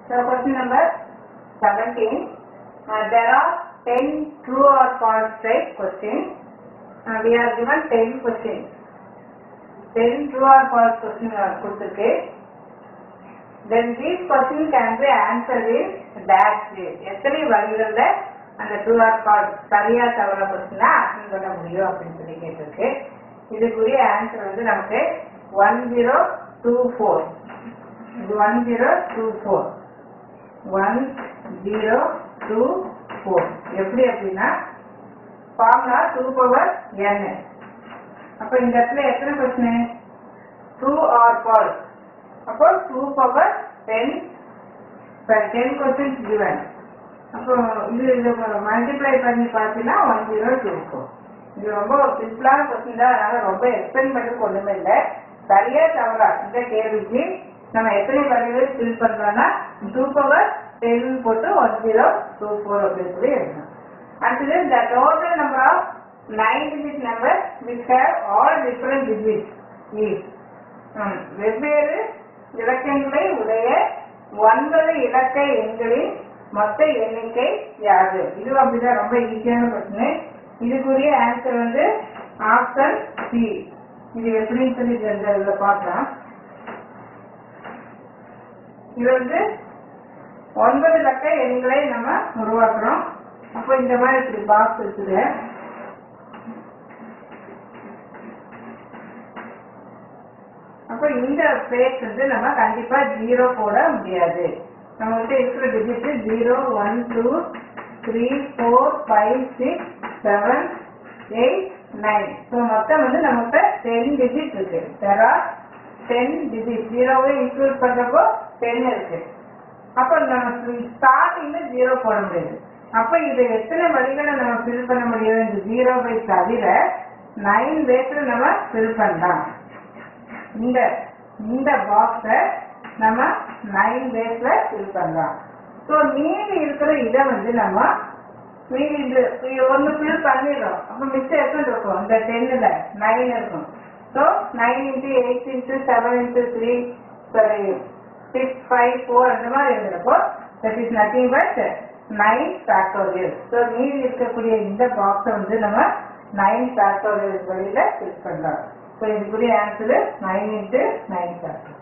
So question number 17. Uh, there are 10 true or false type questions. Uh, we are given 10 questions. 10 true or false questions are கொடுத்திருக்கு. Then these questions can be answered in dash way. எத்தனை வழிகளில் அந்த true or false சரியா தவறா கொஸ்டினா attend பண்ண முடியும் அப்படின்னு சொல்லி கேட்டிருக்கு இதுக்குரிய ஆன்சர் வந்து நமக்கு ஒன் ஜீரோ டூ ஃபோர் இது one zero two four one zero two four எப்படி அப்படின்னா ஃபார்முலா டூ பவர் n அப்போ இந்த இடத்துல எத்தனை கொஸ்டின் டூ ஆர் ஃபால்ஸ் அப்போ two power ten ten questions given அப்போ இது இது மல்டிப்ளை பண்ணி பார்த்தீங்கன்னா ஒன் ஜீரோ டூ ஃபோர் இது ரொம்ப சிம்பிளான கொஸ்டின் தான் அதனால ரொம்ப எக்ஸ்பிளைன் பண்ணுறதுக்கு ஒன்றுமே இல்லை சரியா தவறா இந்த கேள்விக்கு நம்ம எத்தனை வழிகள் ஃபில் பண்றோம்னா டூ பவர் டென் போட்டு ஒன் ஜீரோ டூ ஃபோர் அப்படின்னு சொல்லி எழுதணும் அடுத்தது இந்த total number of nine digit number which have all different digit is வெவ்வேறு இலக்கங்களை உடைய ஒன்பது இலக்க எண்களின் மொத்த எண்ணிக்கை யாது இது அப்படிதான் ரொம்ப ஈஸியான கொஸ்டின் இதுக்குரிய ஆன்சர் வந்து ஆப்ஷன் சி இது எப்படின்னு சொல்லி இந்த இதுல பார்க்கலாம் இது வந்து ஒன்பது இலக்க எண்களை நம்ம உருவாக்குறோம் அப்போ இந்த மாதிரி இப்படி பாக்ஸ் இருக்குது அப்போ இந்த பிளேஸ் வந்து நம்ம கண்டிப்பா ஜீரோ போட முடியாது நம்ம கிட்ட இருக்கிற digit zero one two three four five six seven eight nine so மொத்தம் வந்து நம்மகிட்ட டென் டிஜிட் இருக்கு தெரா டென் டிஜிட் ஜீரோவை இன்க்ளூட் பண்றப்போ டென் இருக்கு அப்போ நம்ம ஸ்டார்டிங்ல ஜீரோ போட முடியாது அப்போ இதை எத்தனை வழிகளை நம்ம ஃபில் பண்ண முடியும் இந்த ஜீரோவை தவிர நைன் பேஸ்ல நம்ம ஃபில் பண்ணலாம் இந்த இந்த பாக்ஸை நம்ம நைன் பேஸ்ல ஃபில் பண்ணலாம் ஸோ மீதி இருக்கிற இதை வந்து நம்ம மீதி இது ஒன்று ஃபில் பண்ணிடுறோம் அப்போ மிச்சம் எத்தனை இருக்கும் இந்த டென்னில் நைன் இருக்கும் so nine into eight into seven into three sorry six five four அந்த மாதிரி இருக்கிறப்போ that is nothing but nine factorial so மீதி இருக்கக்கூடிய இந்த பாக்ஸை வந்து நம்ம நைன் ஃபேக்டோரியல் வழியில் ஃபில் பண்ணலாம் ஸோ இதுக்குரிய answer nine into nine factorial